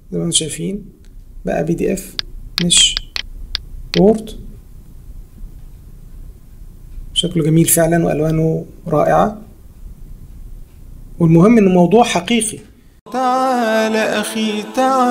زي ما انتم شايفين بقى بي دي اف مش وورد شكله جميل فعلا والوانه رائعه والمهم انه موضوع حقيقي تعال أخي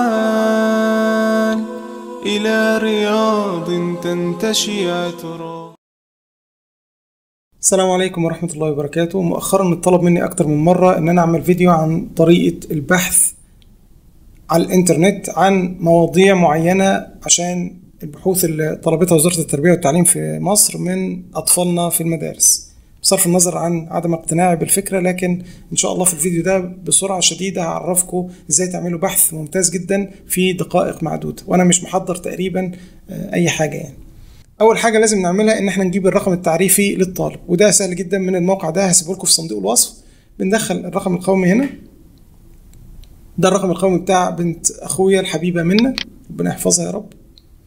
تعال إلى رياض تنتشي عطرا السلام عليكم ورحمة الله وبركاته مؤخرا اتطلب مني أكتر من مرة إن أنا أعمل فيديو عن طريقة البحث على الإنترنت عن مواضيع معينة عشان البحوث اللي طلبتها وزارة التربية والتعليم في مصر من أطفالنا في المدارس بصرف النظر عن عدم اقتناعي بالفكرة لكن إن شاء الله في الفيديو ده بسرعة شديدة هعرفكم إزاي تعملوا بحث ممتاز جدا في دقائق معدودة وأنا مش محضر تقريبا آه، أي حاجة يعني اول حاجه لازم نعملها ان احنا نجيب الرقم التعريفي للطالب وده سهل جدا من الموقع ده هسيبه لكم في صندوق الوصف بندخل الرقم القومي هنا ده الرقم القومي بتاع بنت اخويا الحبيبه منى ربنا يحفظها يا رب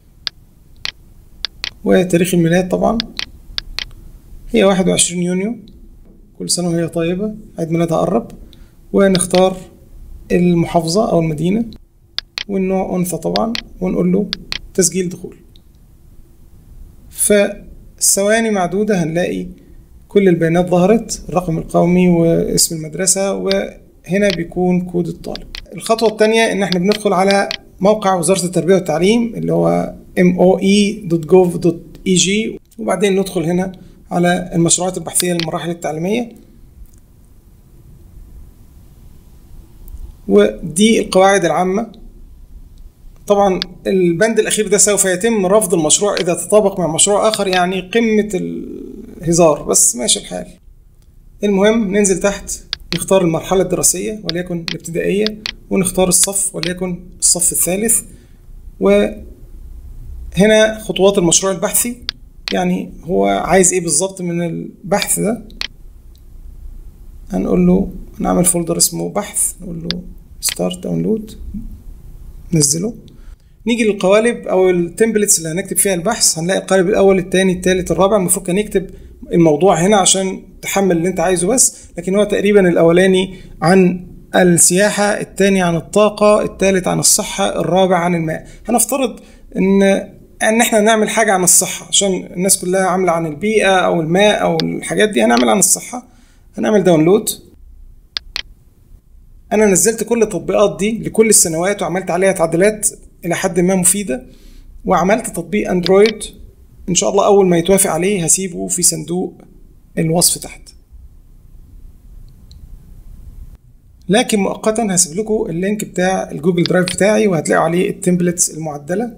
وتاريخ الميلاد طبعا هي 21 يونيو كل سنه وهي طيبه عيد ميلادها قرب ونختار المحافظه او المدينه والنوع انثى طبعا ونقول له تسجيل دخول فالثواني معدودة هنلاقي كل البيانات ظهرت الرقم القومي واسم المدرسة وهنا بيكون كود الطالب الخطوة الثانية ان احنا بندخل على موقع وزارة التربية والتعليم اللي هو moe.gov.eg وبعدين ندخل هنا على المشروعات البحثية للمراحل التعليمية ودي القواعد العامة طبعا البند الاخير ده سوف يتم رفض المشروع اذا تطابق مع مشروع اخر يعني قمه الهزار بس ماشي الحال المهم ننزل تحت نختار المرحله الدراسيه وليكن الابتدائيه ونختار الصف وليكن الصف الثالث وهنا خطوات المشروع البحثي يعني هو عايز ايه بالظبط من البحث ده هنقول له نعمل فولدر اسمه بحث نقول له ستارت داونلود نزله نيجي للقوالب او التمبلتس اللي هنكتب فيها البحث هنلاقي القالب الاول الثاني الثالث الرابع المفروض كان يكتب الموضوع هنا عشان تحمل اللي انت عايزه بس لكن هو تقريبا الاولاني عن السياحة الثاني عن الطاقة الثالث عن الصحة الرابع عن الماء هنفترض ان ان احنا نعمل حاجة عن الصحة عشان الناس كلها عاملة عن البيئة او الماء او الحاجات دي هنعمل عن الصحة هنعمل داونلود انا نزلت كل التطبيقات دي لكل السنوات وعملت عليها تعديلات الى حد ما مفيده وعملت تطبيق اندرويد ان شاء الله اول ما يتوافق عليه هسيبه في صندوق الوصف تحت لكن مؤقتا هسيب لكم اللينك بتاع الجوجل درايف بتاعي وهتلاقوا عليه التمبلتس المعدله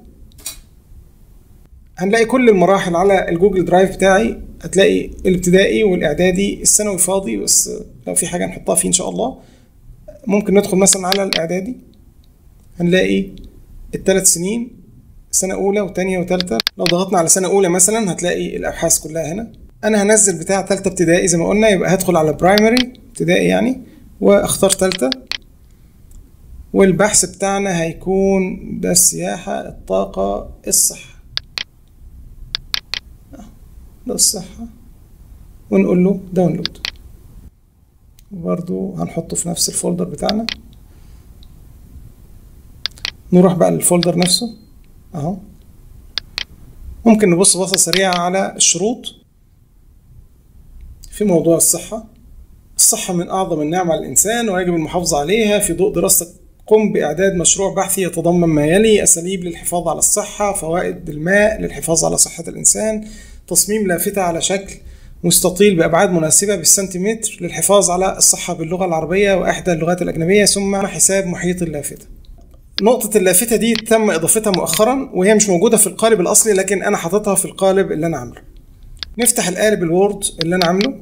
هنلاقي كل المراحل على الجوجل درايف بتاعي هتلاقي الابتدائي والاعدادي الثانوي فاضي بس لو في حاجه نحطها فيه ان شاء الله ممكن ندخل مثلا على الاعدادي هنلاقي الثلاث سنين سنة أولى وتانية وتالتة لو ضغطنا على سنة أولى مثلا هتلاقي الأبحاث كلها هنا أنا هنزل بتاع تالتة ابتدائي زي ما قلنا يبقى هدخل على برايمري ابتدائي يعني وأختار تالتة والبحث بتاعنا هيكون ده السياحة الطاقة الصحة ده الصحة ونقول له داونلود وبرضو هنحطه في نفس الفولدر بتاعنا نروح بقى للفولدر نفسه اهو ممكن نبص بصة سريعة على الشروط في موضوع الصحة الصحة من أعظم النعم على الإنسان ويجب المحافظة عليها في ضوء دراستك قم بإعداد مشروع بحثي يتضمن ما يلي أساليب للحفاظ على الصحة فوائد الماء للحفاظ على صحة الإنسان تصميم لافتة على شكل مستطيل بأبعاد مناسبة بالسنتيمتر للحفاظ على الصحة باللغة العربية وإحدى اللغات الأجنبية ثم حساب محيط اللافتة نقطة اللافتة دي تم إضافتها مؤخرا وهي مش موجودة في القالب الأصلي لكن أنا حاططها في القالب اللي أنا عامله نفتح القالب الوورد اللي أنا عامله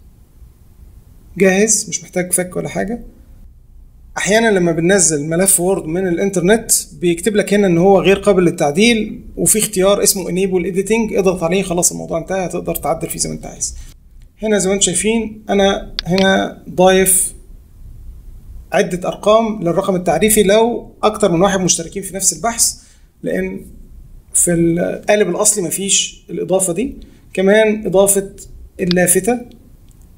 جاهز مش محتاج فك ولا حاجة أحيانا لما بننزل ملف وورد من الإنترنت بيكتب لك هنا إن هو غير قابل للتعديل وفي اختيار اسمه Enable Editing اضغط عليه خلاص الموضوع انتهى هتقدر تعدل فيه زي ما أنت عايز هنا زي ما انتم شايفين أنا هنا ضايف عدة أرقام للرقم التعريفي لو أكتر من واحد مشتركين في نفس البحث لأن في القالب الأصلي مفيش الإضافة دي كمان إضافة اللافتة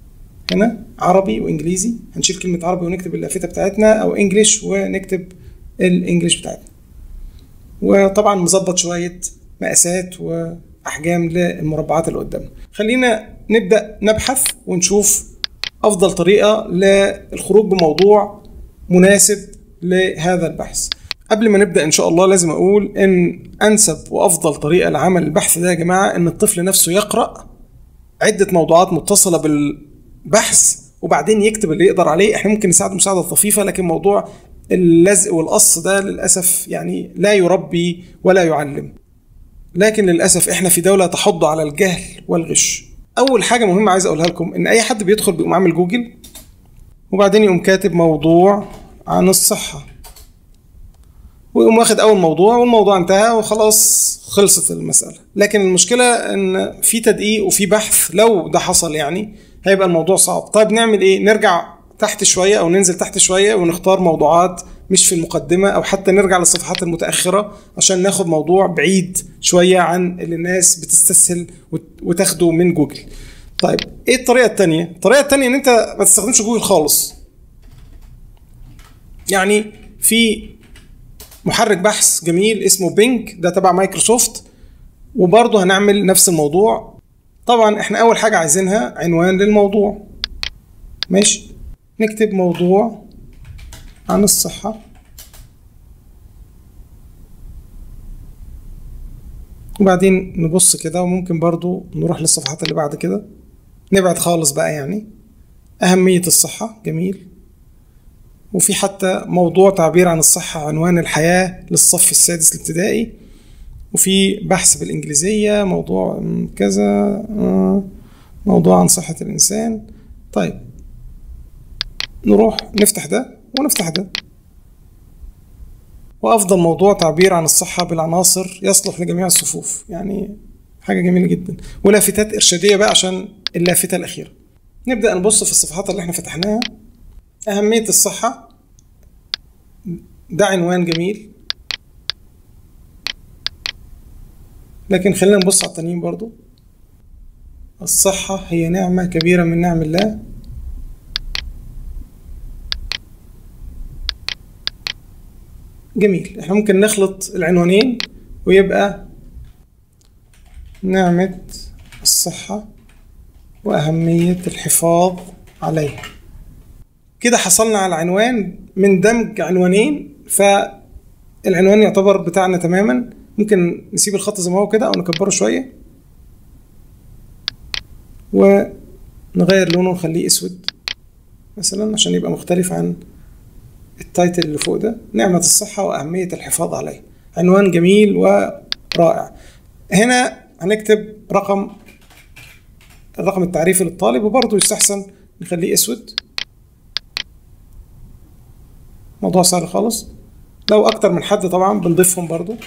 هنا عربي وإنجليزي هنشيل كلمة عربي ونكتب اللافتة بتاعتنا أو إنجليش ونكتب الانجليش بتاعتنا وطبعا مظبط شويه مقاسات واحجام للمربعات اللي قدامنا خلينا نبدا نبحث ونشوف افضل طريقه للخروج بموضوع مناسب لهذا البحث قبل ما نبدا ان شاء الله لازم اقول ان انسب وافضل طريقه لعمل البحث ده يا جماعه ان الطفل نفسه يقرا عده موضوعات متصله بالبحث وبعدين يكتب اللي يقدر عليه احنا ممكن نساعده مساعده طفيفه لكن موضوع اللزق والقص ده للاسف يعني لا يربي ولا يعلم لكن للاسف احنا في دوله تحض على الجهل والغش اول حاجه مهمه عايز اقولها لكم ان اي حد بيدخل بيقوم عامل جوجل وبعدين يقوم كاتب موضوع عن الصحه ويقوم واخد اول موضوع والموضوع انتهى وخلاص خلصت المساله لكن المشكله ان في تدقيق وفي بحث لو ده حصل يعني هيبقى الموضوع صعب طيب نعمل ايه نرجع تحت شويه او ننزل تحت شويه ونختار موضوعات مش في المقدمه او حتى نرجع للصفحات المتاخره عشان ناخد موضوع بعيد شويه عن اللي الناس بتستسهل وتاخده من جوجل طيب ايه الطريقه الثانيه الطريقه الثانيه ان انت ما تستخدمش جوجل خالص يعني في محرك بحث جميل اسمه بينج ده تبع مايكروسوفت وبرضه هنعمل نفس الموضوع طبعا احنا اول حاجه عايزينها عنوان للموضوع ماشي نكتب موضوع عن الصحه وبعدين نبص كده وممكن برضو نروح للصفحات اللي بعد كده نبعد خالص بقى يعني أهمية الصحة جميل وفي حتى موضوع تعبير عن الصحة عنوان الحياة للصف السادس الابتدائي وفي بحث بالإنجليزية موضوع كذا موضوع عن صحة الإنسان طيب نروح نفتح ده ونفتح ده وأفضل موضوع تعبير عن الصحة بالعناصر يصلح لجميع الصفوف يعني حاجة جميلة جدا ولافتات إرشادية بقى عشان اللافتة الأخيرة نبدأ نبص في الصفحات اللي احنا فتحناها أهمية الصحة ده عنوان جميل لكن خلينا نبص على التانيين برضو الصحة هي نعمة كبيرة من نعم الله جميل احنا ممكن نخلط العنوانين ويبقى نعمة الصحة وأهمية الحفاظ عليها كده حصلنا على عنوان من دمج عنوانين فالعنوان يعتبر بتاعنا تماما ممكن نسيب الخط زي ما هو كده أو نكبره شوية ونغير لونه ونخليه أسود مثلا عشان يبقى مختلف عن التايتل اللي فوق ده نعمة الصحة وأهمية الحفاظ عليها عنوان جميل ورائع هنا هنكتب رقم الرقم التعريفي للطالب وبرضه يستحسن نخليه اسود موضوع سهل خالص لو اكتر من حد طبعا بنضيفهم برضه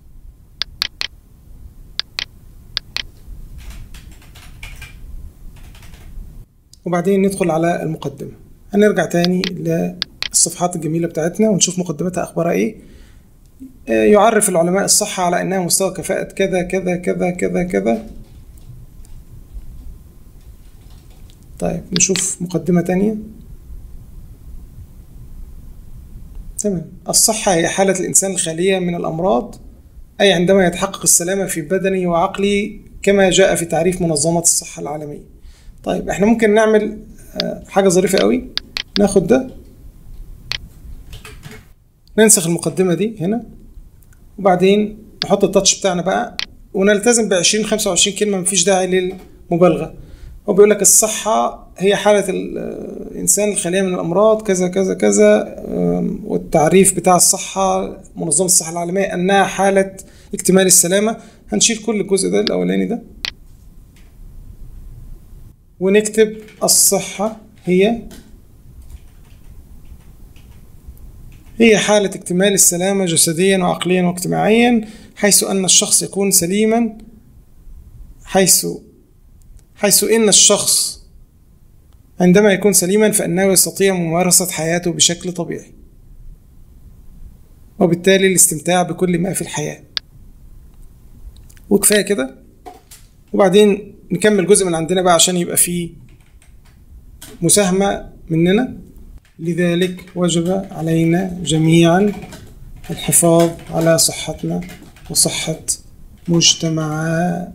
وبعدين ندخل على المقدمة هنرجع تاني للصفحات الجميلة بتاعتنا ونشوف مقدمتها أخبارها إيه يعرف العلماء الصحة على أنها مستوى كفاءة كذا كذا كذا كذا كذا طيب نشوف مقدمة تانية تمام الصحة هي حالة الإنسان الخالية من الأمراض أي عندما يتحقق السلامة في بدنه وعقله كما جاء في تعريف منظمة الصحة العالمية طيب احنا ممكن نعمل حاجة ظريفة قوي ناخد ده ننسخ المقدمة دي هنا وبعدين نحط التاتش بتاعنا بقى ونلتزم ب 20 25 كلمة مفيش داعي للمبالغة هو بيقول لك الصحة هي حالة الإنسان الخالية من الأمراض كذا كذا كذا والتعريف بتاع الصحة منظمة الصحة العالمية أنها حالة اكتمال السلامة هنشيل كل الجزء ده الأولاني ده ونكتب الصحة هي هي حالة اكتمال السلامة جسديا وعقليا واجتماعيا حيث أن الشخص يكون سليما حيث حيث إن الشخص عندما يكون سليما فإنه يستطيع ممارسة حياته بشكل طبيعي وبالتالي الاستمتاع بكل ما في الحياة وكفاية كده وبعدين نكمل جزء من عندنا بقى عشان يبقى فيه مساهمة مننا لذلك وجب علينا جميعا الحفاظ على صحتنا وصحة مجتمع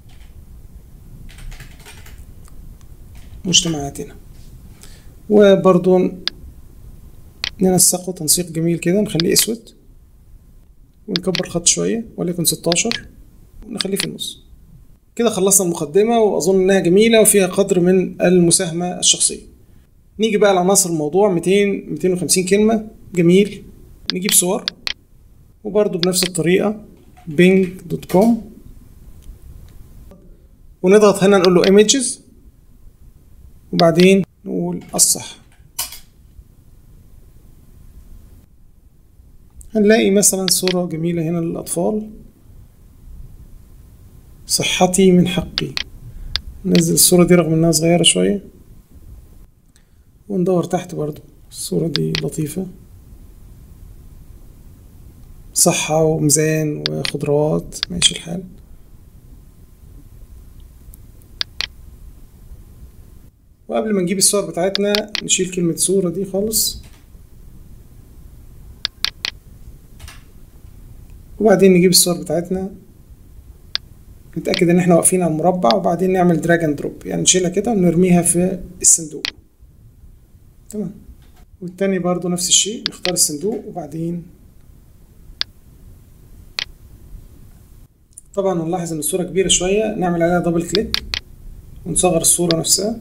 مجتمعاتنا وبرضو ننسقه تنسيق جميل كده نخليه اسود ونكبر الخط شوية وليكن 16 ونخليه في النص كده خلصنا المقدمة وأظن إنها جميلة وفيها قدر من المساهمة الشخصية نيجي بقى لعناصر الموضوع 200 250 كلمة جميل نجيب صور وبرضو بنفس الطريقة bing.com ونضغط هنا نقول له images وبعدين نقول الصح هنلاقي مثلا صورة جميلة هنا للأطفال صحتي من حقي ننزل الصورة دي رغم إنها صغيرة شوية وندور تحت برضو الصورة دي لطيفة صحة وميزان وخضروات ماشي الحال وقبل ما نجيب الصور بتاعتنا نشيل كلمة صورة دي خالص وبعدين نجيب الصور بتاعتنا نتأكد إن احنا واقفين على المربع وبعدين نعمل دراج اند دروب يعني نشيلها كده ونرميها في الصندوق تمام والتاني برضو نفس الشيء نختار الصندوق وبعدين طبعا نلاحظ ان الصورة كبيرة شوية نعمل عليها دبل كليك ونصغر الصورة نفسها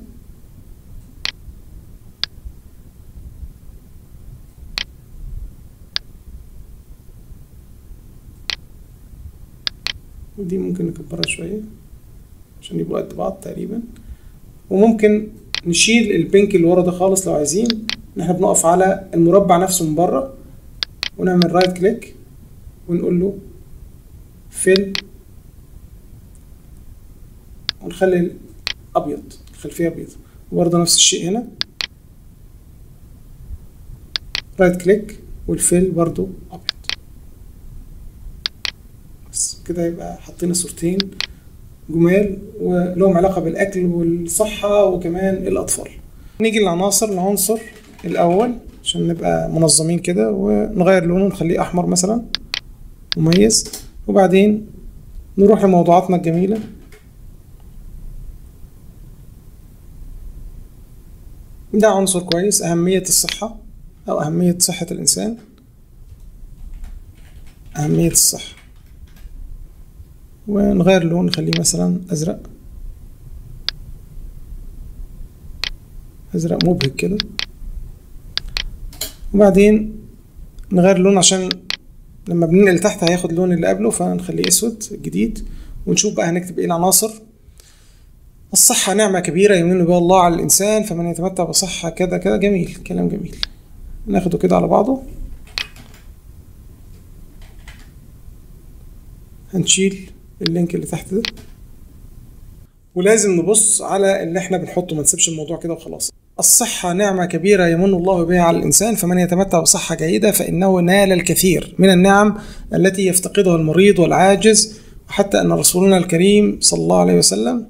ودي ممكن نكبرها شوية عشان يبقوا قد بعض تقريبا وممكن نشيل البنك اللي ورا ده خالص لو عايزين ان احنا بنقف على المربع نفسه من بره ونعمل رايت كليك ونقول له فيل ونخلي الابيض الخلفيه ابيض وبرضه نفس الشيء هنا رايت كليك والفيل برضه ابيض بس كده يبقى حطينا صورتين جمال ولهم علاقة بالأكل والصحة وكمان الأطفال نيجي للعناصر العنصر الأول عشان نبقى منظمين كده ونغير لونه نخليه أحمر مثلا مميز وبعدين نروح لموضوعاتنا الجميلة ده عنصر كويس أهمية الصحة أو أهمية صحة الإنسان أهمية الصحة ونغير اللون نخليه مثلا أزرق أزرق مبهج كده وبعدين نغير اللون عشان لما بننقل تحت هياخد اللون اللي قبله فنخليه أسود جديد ونشوف بقى هنكتب إيه العناصر الصحة نعمة كبيرة يمن بها الله على الإنسان فمن يتمتع بصحة كذا كذا جميل كلام جميل ناخده كده على بعضه هنشيل اللينك اللي تحت ده ولازم نبص على اللي احنا بنحطه ما نسيبش الموضوع كده وخلاص الصحة نعمة كبيرة يمن الله بها على الإنسان فمن يتمتع بصحة جيدة فإنه نال الكثير من النعم التي يفتقدها المريض والعاجز وحتى أن رسولنا الكريم صلى الله عليه وسلم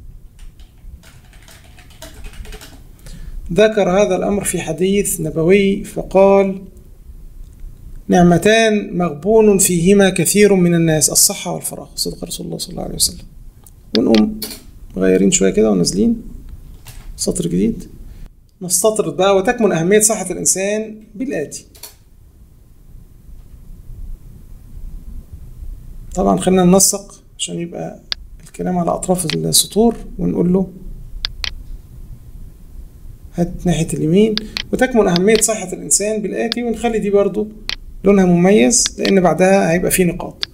ذكر هذا الأمر في حديث نبوي فقال نعمتان مغبون فيهما كثير من الناس الصحة والفراغ صدق رسول الله صلى الله عليه وسلم ونقوم مغيرين شوية كده ونازلين سطر جديد نستطرد بقى وتكمن أهمية صحة الإنسان بالآتي طبعا خلينا ننسق عشان يبقى الكلام على أطراف السطور ونقول له هات ناحية اليمين وتكمن أهمية صحة الإنسان بالآتي ونخلي دي برضو لونها مميز لأن بعدها هيبقى فيه نقاط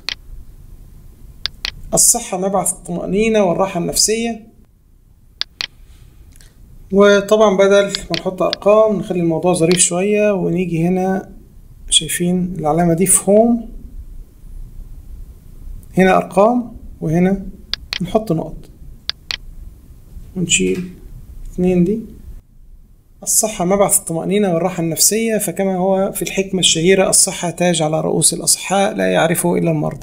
الصحة مبعث الطمأنينة والراحة النفسية وطبعا بدل ما نحط أرقام نخلي الموضوع ظريف شوية ونيجي هنا شايفين العلامة دي في هوم هنا أرقام وهنا نحط نقط ونشيل اتنين دي الصحة مبعث الطمأنينة والراحة النفسية فكما هو في الحكمة الشهيرة الصحة تاج على رؤوس الأصحاء لا يعرفه إلا المرضى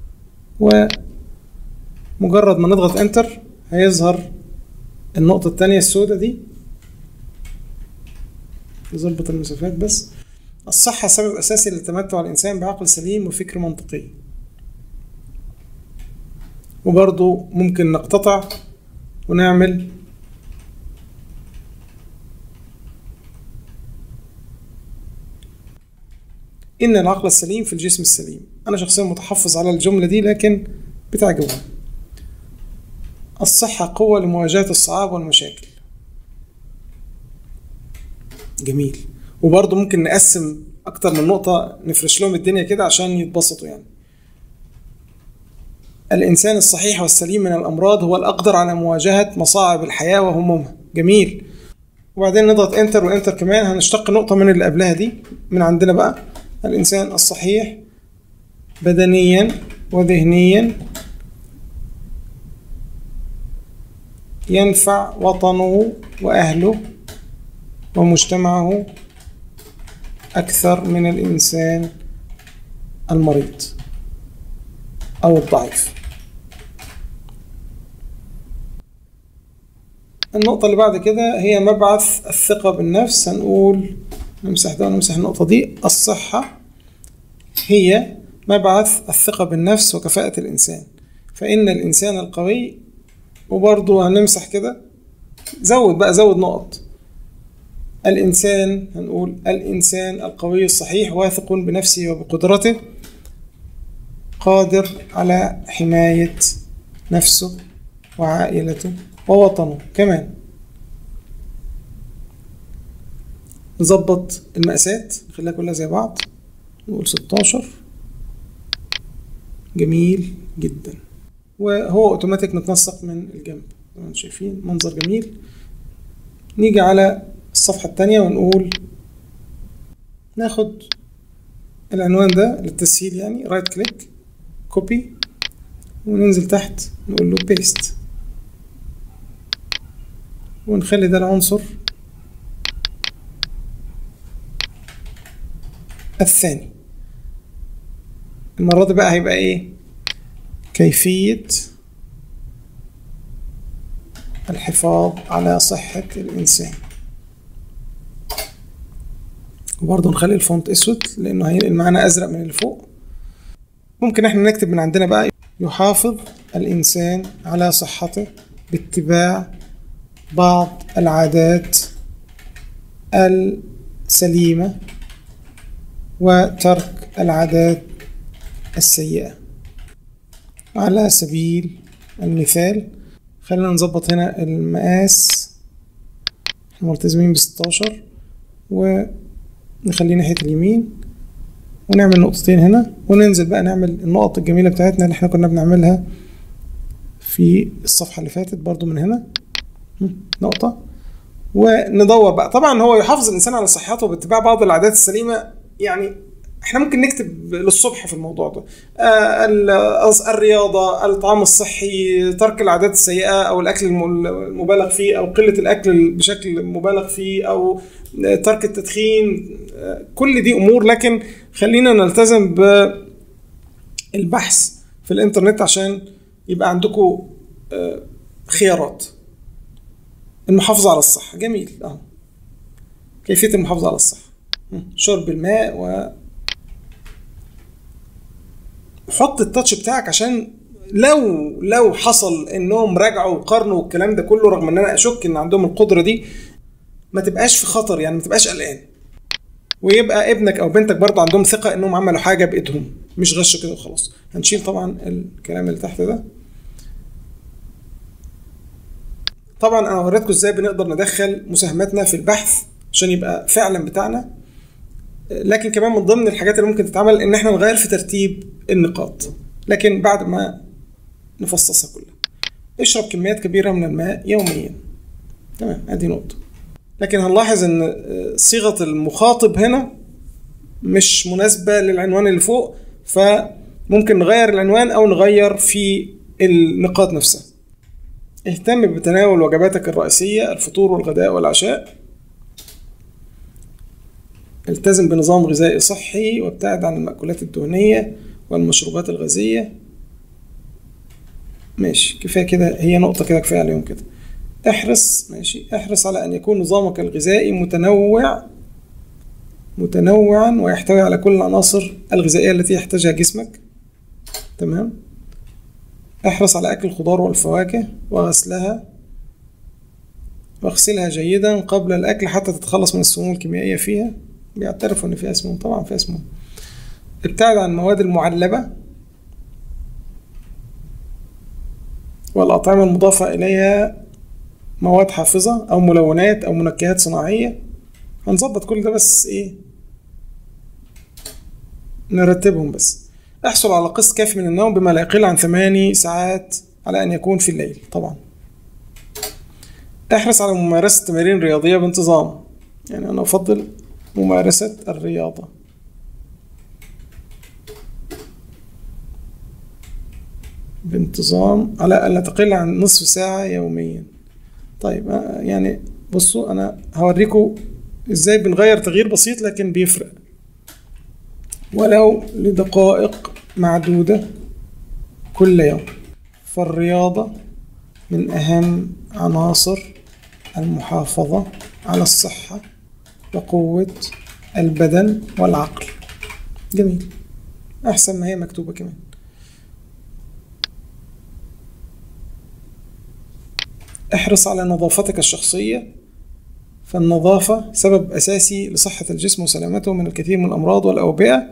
ومجرد ما نضغط انتر هيظهر النقطة التانية السوداء دي نظبط المسافات بس الصحة سبب أساسي لتمتع الإنسان بعقل سليم وفكر منطقي وبرضو ممكن نقتطع ونعمل إن العقل السليم في الجسم السليم أنا شخصيا متحفظ على الجملة دي لكن بتعجبني الصحة قوة لمواجهة الصعاب والمشاكل جميل وبرضه ممكن نقسم أكتر من نقطة نفرش لهم الدنيا كده عشان يتبسطوا يعني الإنسان الصحيح والسليم من الأمراض هو الأقدر على مواجهة مصاعب الحياة وهمومها جميل وبعدين نضغط انتر وانتر كمان هنشتق نقطة من اللي قبلها دي من عندنا بقى الإنسان الصحيح بدنيا وذهنيا ينفع وطنه وأهله ومجتمعه أكثر من الإنسان المريض أو الضعيف النقطة اللي بعد كده هي مبعث الثقة بالنفس هنقول نمسح ده ونمسح النقطة دي الصحة هي مبعث الثقة بالنفس وكفاءة الإنسان فإن الإنسان القوي وبرضه هنمسح كده زود بقى زود نقط الإنسان هنقول الإنسان القوي الصحيح واثق بنفسه وبقدرته قادر على حماية نفسه وعائلته ووطنه كمان نظبط المقاسات نخليها كلها زي بعض نقول 16 جميل جدا وهو اوتوماتيك متنسق من الجنب زي ما انتم شايفين منظر جميل نيجي على الصفحة التانية ونقول ناخد العنوان ده للتسهيل يعني رايت كليك كوبي وننزل تحت نقول له بيست ونخلي ده العنصر الثاني المرة دي بقى هيبقى ايه كيفية الحفاظ على صحة الإنسان وبرضه نخلي الفونت اسود لانه هينقل معانا ازرق من اللي فوق ممكن احنا نكتب من عندنا بقى يحافظ الانسان على صحته باتباع بعض العادات السليمه وترك العادات السيئه على سبيل المثال خلينا نظبط هنا المقاس احنا ملتزمين ب 16 و نخليه ناحية اليمين ونعمل نقطتين هنا وننزل بقى نعمل النقط الجميلة بتاعتنا اللي احنا كنا بنعملها في الصفحة اللي فاتت برضو من هنا نقطة وندور بقى طبعا هو يحافظ الإنسان على صحته باتباع بعض العادات السليمة يعني احنا ممكن نكتب للصبح في الموضوع ده آه الرياضة الطعام الصحي ترك العادات السيئة أو الأكل المبالغ فيه أو قلة الأكل بشكل مبالغ فيه أو ترك التدخين آه كل دي أمور لكن خلينا نلتزم بالبحث في الإنترنت عشان يبقى عندكم آه خيارات المحافظة على الصحة جميل أهو كيفية المحافظة على الصحة شرب الماء و حط التاتش بتاعك عشان لو لو حصل انهم راجعوا وقارنوا والكلام ده كله رغم ان انا اشك ان عندهم القدره دي ما تبقاش في خطر يعني ما تبقاش قلقان ويبقى ابنك او بنتك برضه عندهم ثقه انهم عملوا حاجه بايدهم مش غش كده وخلاص هنشيل طبعا الكلام اللي تحت ده طبعا انا وريتكم ازاي بنقدر ندخل مساهماتنا في البحث عشان يبقى فعلا بتاعنا لكن كمان من ضمن الحاجات اللي ممكن تتعمل ان احنا نغير في ترتيب النقاط لكن بعد ما نفصصها كلها اشرب كميات كبيرة من الماء يوميا تمام ادي نقطة لكن هنلاحظ ان صيغة المخاطب هنا مش مناسبة للعنوان اللي فوق فممكن نغير العنوان او نغير في النقاط نفسها اهتم بتناول وجباتك الرئيسية الفطور والغداء والعشاء التزم بنظام غذائي صحي وابتعد عن المأكولات الدهنية والمشروبات الغازية ماشي كفاية كده هي نقطة كده كفاية عليهم كده احرص ماشي احرص على أن يكون نظامك الغذائي متنوع متنوعا ويحتوي على كل العناصر الغذائية التي يحتاجها جسمك تمام احرص على أكل الخضار والفواكه وغسلها واغسلها جيدا قبل الأكل حتى تتخلص من السموم الكيميائية فيها بيعترفوا إن فيها سموم طبعا فيها سموم ابتعد عن المواد المعلبة والأطعمة المضافة إليها مواد حافظة أو ملونات أو منكهات صناعية هنظبط كل ده بس إيه نرتبهم بس احصل على قسط كافي من النوم بما لا يقل عن ثماني ساعات على أن يكون في الليل طبعا احرص على ممارسة تمارين رياضية بانتظام يعني أنا أفضل ممارسة الرياضة بانتظام على ألا تقل عن نصف ساعة يوميا طيب آه، يعني بصوا أنا هوريكم إزاي بنغير تغيير بسيط لكن بيفرق ولو لدقائق معدودة كل يوم فالرياضة من أهم عناصر المحافظة على الصحة وقوة البدن والعقل جميل أحسن ما هي مكتوبة كمان احرص على نظافتك الشخصية فالنظافة سبب أساسي لصحة الجسم وسلامته من الكثير من الأمراض والأوبئة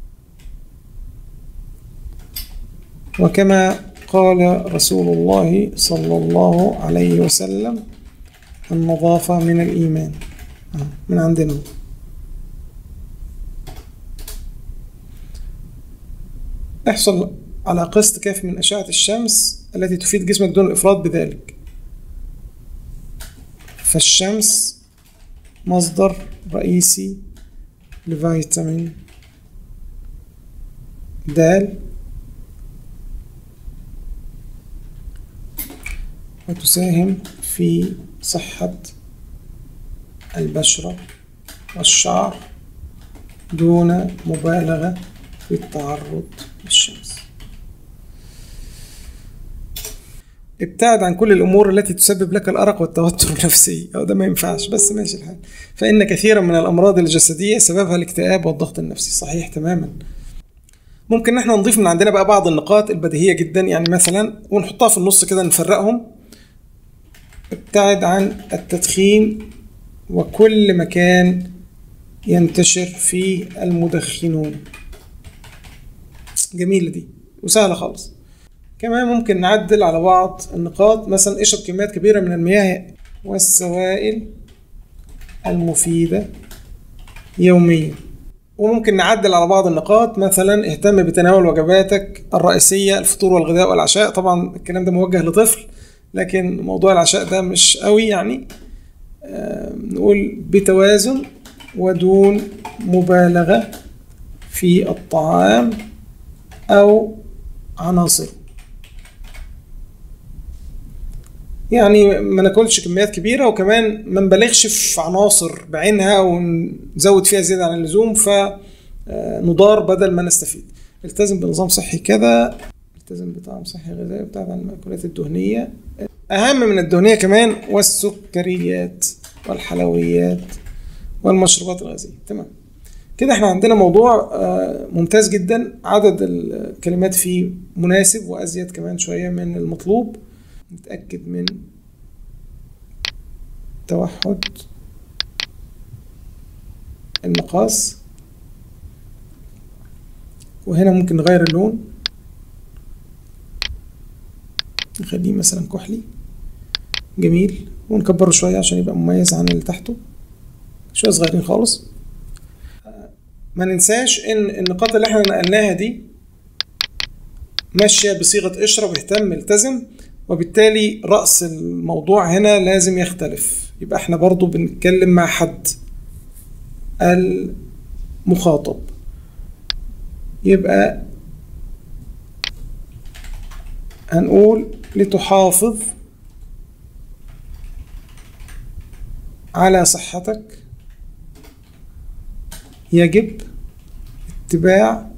وكما قال رسول الله صلى الله عليه وسلم النظافة من الإيمان آه، من عندنا احصل على قسط كافي من أشعة الشمس التي تفيد جسمك دون الإفراط بذلك فالشمس مصدر رئيسي لفيتامين د وتساهم في صحة البشرة والشعر دون مبالغة في التعرض للشمس ابتعد عن كل الامور التي تسبب لك الارق والتوتر النفسي او ده ما ينفعش بس ماشي الحال فان كثيرا من الامراض الجسديه سببها الاكتئاب والضغط النفسي صحيح تماما ممكن احنا نضيف من عندنا بقى بعض النقاط البديهيه جدا يعني مثلا ونحطها في النص كده نفرقهم ابتعد عن التدخين وكل مكان ينتشر فيه المدخنون جميلة دي وسهلة خالص كمان ممكن نعدل على بعض النقاط مثلا اشرب كميات كبيرة من المياه والسوائل المفيدة يوميا وممكن نعدل على بعض النقاط مثلا اهتم بتناول وجباتك الرئيسية الفطور والغداء والعشاء طبعا الكلام ده موجه لطفل لكن موضوع العشاء ده مش قوي يعني آه، نقول بتوازن ودون مبالغة في الطعام أو عناصره يعني ما ناكلش كميات كبيره وكمان ما نبالغش في عناصر بعينها ونزود فيها زياده عن اللزوم فنضار بدل ما نستفيد التزم بنظام صحي كذا التزم بطعام صحي غذائي وابتعد عن المأكولات الدهنية أهم من الدهنية كمان والسكريات والحلويات والمشروبات الغازية تمام كده احنا عندنا موضوع آه، ممتاز جدا عدد الكلمات فيه مناسب وأزيد كمان شوية من المطلوب نتأكد من توحد المقاس وهنا ممكن نغير اللون نخليه مثلا كحلي جميل ونكبره شوية عشان يبقى مميز عن اللي تحته شوية صغيرين خالص ما ننساش ان النقاط اللي احنا نقلناها دي ماشية بصيغة اشرب اهتم التزم وبالتالي رأس الموضوع هنا لازم يختلف يبقى احنا برضو بنتكلم مع حد المخاطب يبقى هنقول لتحافظ على صحتك يجب اتباع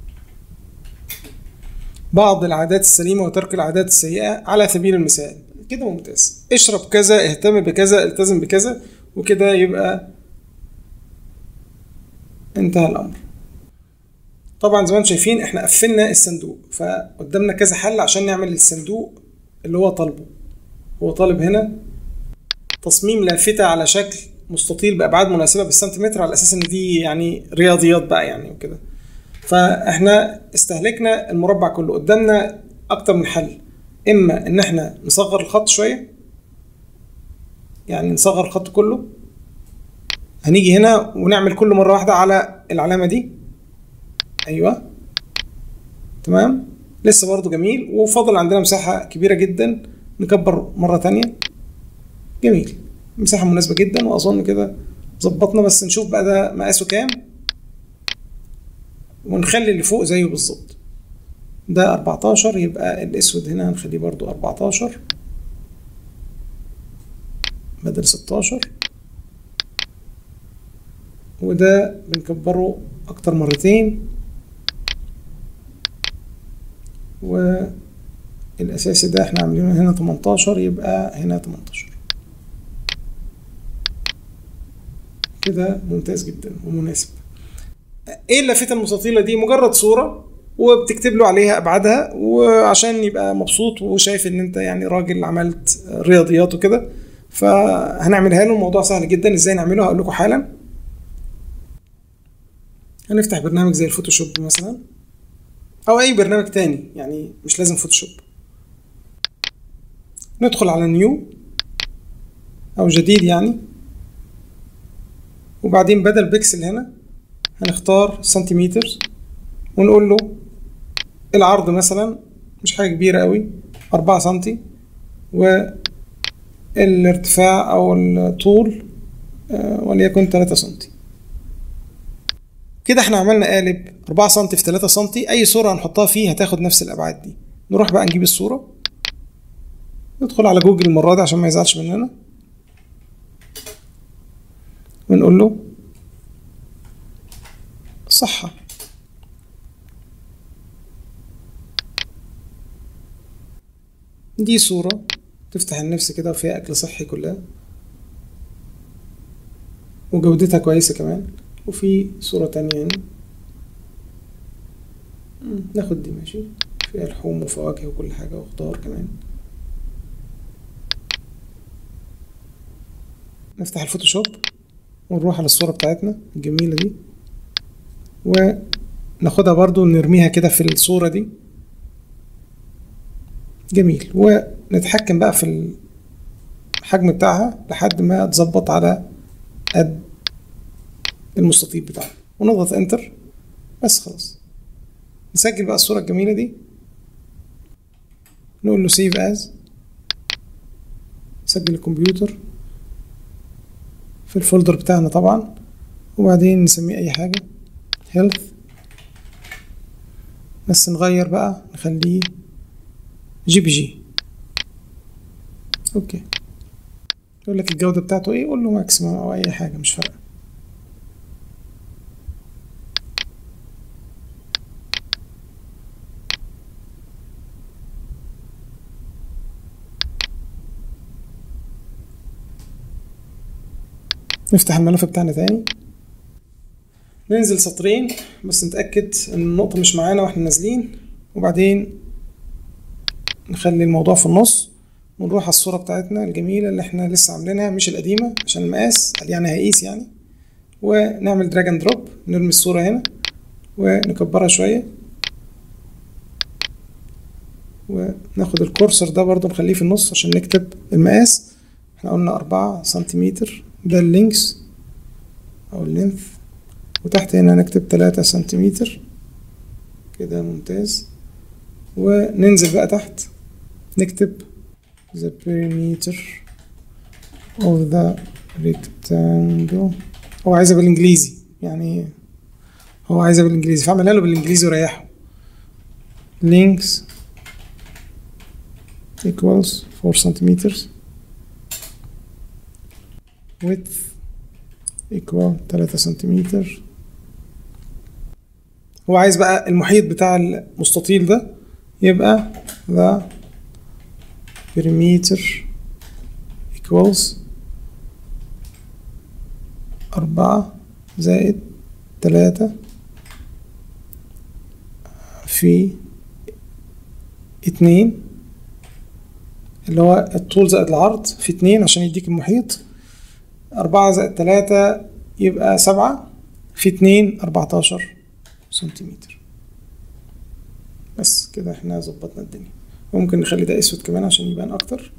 بعض العادات السليمة وترك العادات السيئة على سبيل المثال كده ممتاز اشرب كذا اهتم بكذا التزم بكذا وكده يبقى انتهى الامر طبعا زي ما انتم شايفين احنا قفلنا الصندوق فقدامنا كذا حل عشان نعمل الصندوق اللي هو طالبه هو طالب هنا تصميم لافتة على شكل مستطيل بأبعاد مناسبة بالسنتيمتر على أساس إن دي يعني رياضيات بقى يعني وكده فإحنا استهلكنا المربع كله قدامنا أكتر من حل إما إن إحنا نصغر الخط شوية يعني نصغر الخط كله هنيجي هنا ونعمل كل مرة واحدة على العلامة دي أيوه تمام لسه برضو جميل وفضل عندنا مساحة كبيرة جدا نكبر مرة تانية جميل مساحة مناسبة جدا وأظن كده ظبطنا بس نشوف بقى ده مقاسه كام ونخلي اللي فوق زيه بالظبط ده 14 يبقى الأسود هنا هنخليه برضو 14 بدل 16 وده بنكبره أكتر مرتين والأساسي ده احنا عاملينه هنا 18 يبقى هنا 18 كده ممتاز جدا ومناسب ايه اللافتة المستطيلة دي مجرد صورة وبتكتب له عليها ابعادها وعشان يبقى مبسوط وشايف ان انت يعني راجل عملت رياضيات وكده فهنعملها له الموضوع سهل جدا ازاي نعمله هقول لكم حالا هنفتح برنامج زي الفوتوشوب مثلا او اي برنامج تاني يعني مش لازم فوتوشوب ندخل على نيو او جديد يعني وبعدين بدل بيكسل هنا هنختار سنتيمتر ونقول له العرض مثلا مش حاجة كبيرة قوي أربعة سنتي والارتفاع أو الطول وليكن تلاتة سنتي كده احنا عملنا قالب 4 سم في 3 سم اي صوره هنحطها فيه هتاخد نفس الابعاد دي نروح بقى نجيب الصوره ندخل على جوجل المره دي عشان ما يزعلش مننا ونقول له صحة دي صورة تفتح النفس كده وفيها أكل صحي كلها وجودتها كويسة كمان وفي صورة تانية هنا ناخد دي ماشي فيها لحوم وفواكه وكل حاجة وخضار كمان نفتح الفوتوشوب ونروح على الصورة بتاعتنا الجميلة دي وناخدها برضو نرميها كده في الصورة دي جميل ونتحكم بقى في الحجم بتاعها لحد ما تظبط على قد المستطيل بتاعنا ونضغط انتر بس خلاص نسجل بقى الصورة الجميلة دي نقول له سيف از نسجل الكمبيوتر في الفولدر بتاعنا طبعا وبعدين نسميه اي حاجة health بس نغير بقى نخليه جي بي جي اوكي يقول لك الجودة بتاعته ايه قول له ماكسيمم او اي حاجة مش فارقة نفتح الملف بتاعنا تاني ننزل سطرين بس نتأكد ان النقطة مش معانا واحنا نازلين وبعدين نخلي الموضوع في النص ونروح على الصورة بتاعتنا الجميلة اللي احنا لسه عاملينها مش القديمة عشان المقاس قال يعني هيقيس يعني ونعمل دراج اند دروب نرمي الصورة هنا ونكبرها شوية وناخد الكورسر ده برضو نخليه في النص عشان نكتب المقاس احنا قلنا أربعة سنتيمتر ده اللينكس أو اللينث وتحت هنا نكتب تلاتة سنتيمتر كده ممتاز وننزل بقى تحت نكتب the perimeter of the rectangle هو عايزها بالانجليزي يعني هو عايزها بالانجليزي فاعملها له بالانجليزي وريحه links equals 4 centimeters width equal 3 سنتيمتر هو عايز بقى المحيط بتاع المستطيل ده يبقى the perimeter equals أربعة زائد تلاتة في اتنين اللي هو الطول زائد العرض في اتنين عشان يديك المحيط أربعة زائد تلاتة يبقى سبعة في اتنين أربعتاشر سنتيمتر بس كده احنا ظبطنا الدنيا ممكن نخلي ده اسود كمان عشان يبان اكتر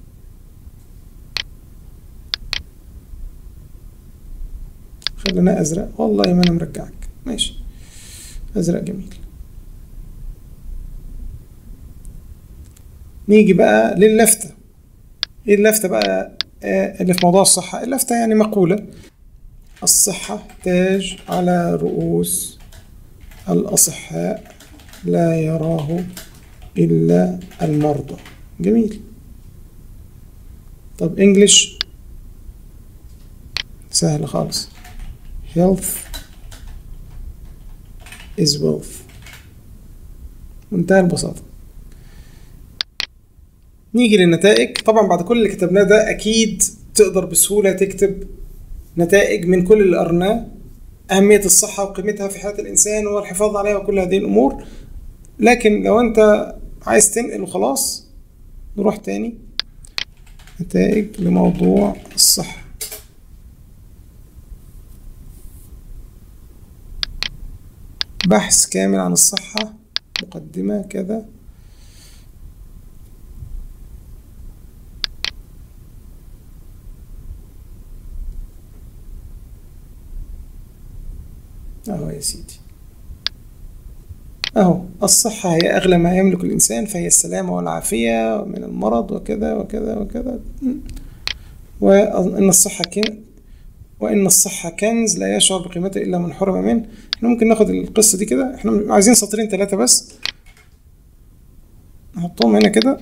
خلينا ازرق والله ما انا مرجعك ماشي ازرق جميل نيجي بقى للفتة ايه اللفتة بقى آه اللي في موضوع الصحة اللفتة يعني مقولة الصحة تاج على رؤوس الأصحاء لا يراه إلا المرضى جميل طب انجلش سهل خالص health is wealth منتهى البساطة نيجي للنتائج طبعا بعد كل اللي كتبناه ده أكيد تقدر بسهولة تكتب نتائج من كل اللي قرناه أهمية الصحة وقيمتها في حياة الإنسان والحفاظ عليها وكل هذه الأمور لكن لو أنت عايز تنقل وخلاص نروح تاني نتائج لموضوع الصحة بحث كامل عن الصحة مقدمة كذا أهو يا سيدي أهو الصحة هي أغلى ما يملك الإنسان فهي السلامة والعافية من المرض وكذا وكذا وكذا وإن الصحة كن وإن الصحة كنز لا يشعر بقيمته إلا من حرم منه إحنا ممكن ناخد القصة دي كده إحنا عايزين سطرين ثلاثة بس نحطهم هنا كده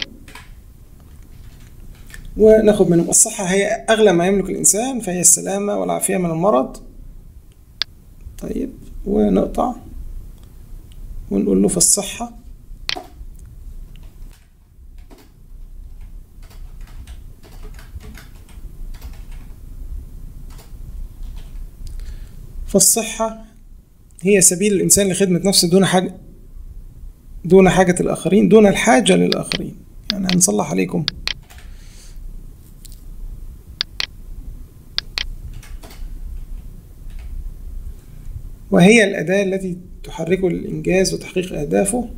وناخد منهم الصحة هي أغلى ما يملك الإنسان فهي السلامة والعافية من المرض طيب ونقطع ونقول له في الصحة فالصحة هي سبيل الإنسان لخدمة نفسه دون حاجة دون حاجة الآخرين دون الحاجة للآخرين يعني هنصلح عليكم وهي الأداة التي تحركه للإنجاز وتحقيق أهدافه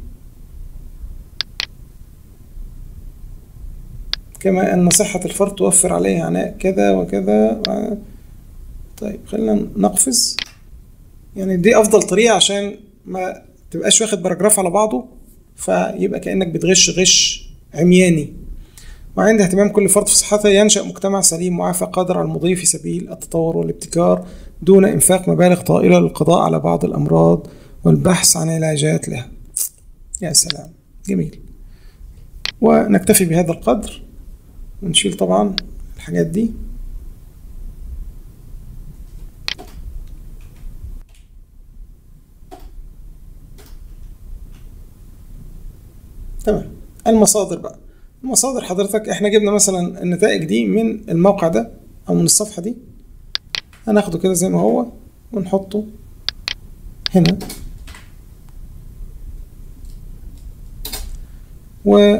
كما أن صحة الفرد توفر عليه عناء كذا وكذا و... طيب خلينا نقفز يعني دي أفضل طريقة عشان ما تبقاش واخد باراجراف على بعضه فيبقى كأنك بتغش غش عمياني وعند اهتمام كل فرد في صحته ينشأ مجتمع سليم معافى قادر على المضي في سبيل التطور والابتكار دون إنفاق مبالغ طائلة للقضاء على بعض الأمراض والبحث عن علاجات لها يا سلام جميل ونكتفي بهذا القدر ونشيل طبعا الحاجات دي تمام المصادر بقى المصادر حضرتك احنا جبنا مثلا النتائج دي من الموقع ده او من الصفحة دي هناخده كده زي ما هو ونحطه هنا و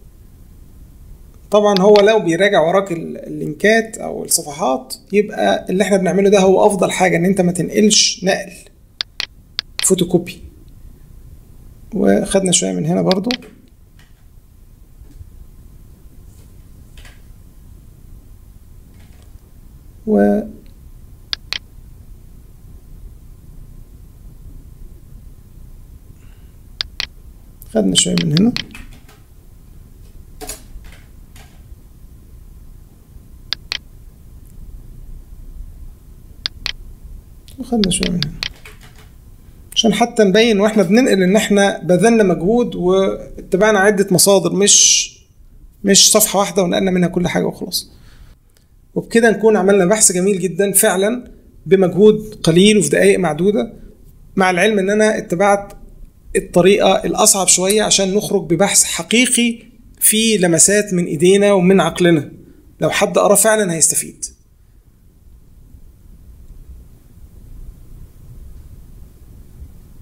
طبعا هو لو بيراجع وراك اللينكات او الصفحات يبقى اللي احنا بنعمله ده هو افضل حاجة ان انت ما تنقلش نقل فوتوكوبي وخدنا شوية من هنا برضو و خدنا شوية من هنا وخدنا شوية من هنا عشان حتى نبين واحنا بننقل ان احنا بذلنا مجهود واتبعنا عدة مصادر مش مش صفحة واحدة ونقلنا منها كل حاجة وخلاص وبكده نكون عملنا بحث جميل جدا فعلا بمجهود قليل وفي دقائق معدودة مع العلم ان انا اتبعت الطريقة الأصعب شوية عشان نخرج ببحث حقيقي فيه لمسات من إيدينا ومن عقلنا لو حد قرا فعلا هيستفيد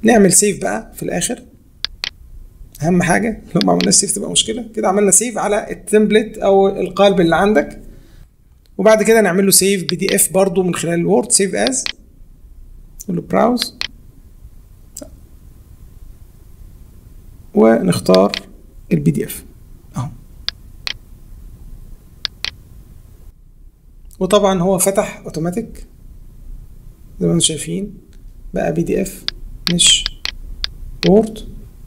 نعمل سيف بقى في الاخر اهم حاجه لو ما عملناش سيف تبقى مشكله كده عملنا سيف على التمبلت او القالب اللي عندك وبعد كده نعمل له سيف بي دي اف برضه من خلال الوورد سيف از نقول له براوز ونختار البي دي اف اهو وطبعا هو فتح اوتوماتيك زي ما انتم شايفين بقى بي دي اف مش وورد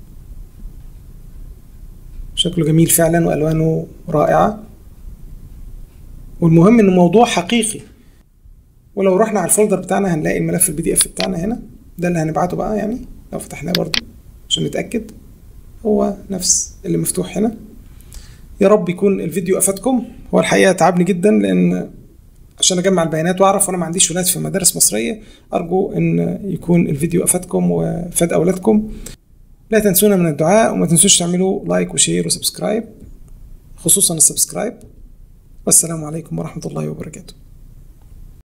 شكله جميل فعلا والوانه رائعه والمهم انه موضوع حقيقي ولو رحنا على الفولدر بتاعنا هنلاقي الملف البي دي اف بتاعنا هنا ده اللي هنبعته بقى يعني لو فتحناه برضو عشان نتاكد هو نفس اللي مفتوح هنا يا رب يكون الفيديو افادكم هو الحقيقه تعبني جدا لان عشان اجمع البيانات واعرف وانا ما عنديش ولاد في مدارس مصريه ارجو ان يكون الفيديو افادكم وفاد اولادكم لا تنسونا من الدعاء وما تنسوش تعملوا لايك وشير وسبسكرايب خصوصا السبسكرايب والسلام عليكم ورحمه الله وبركاته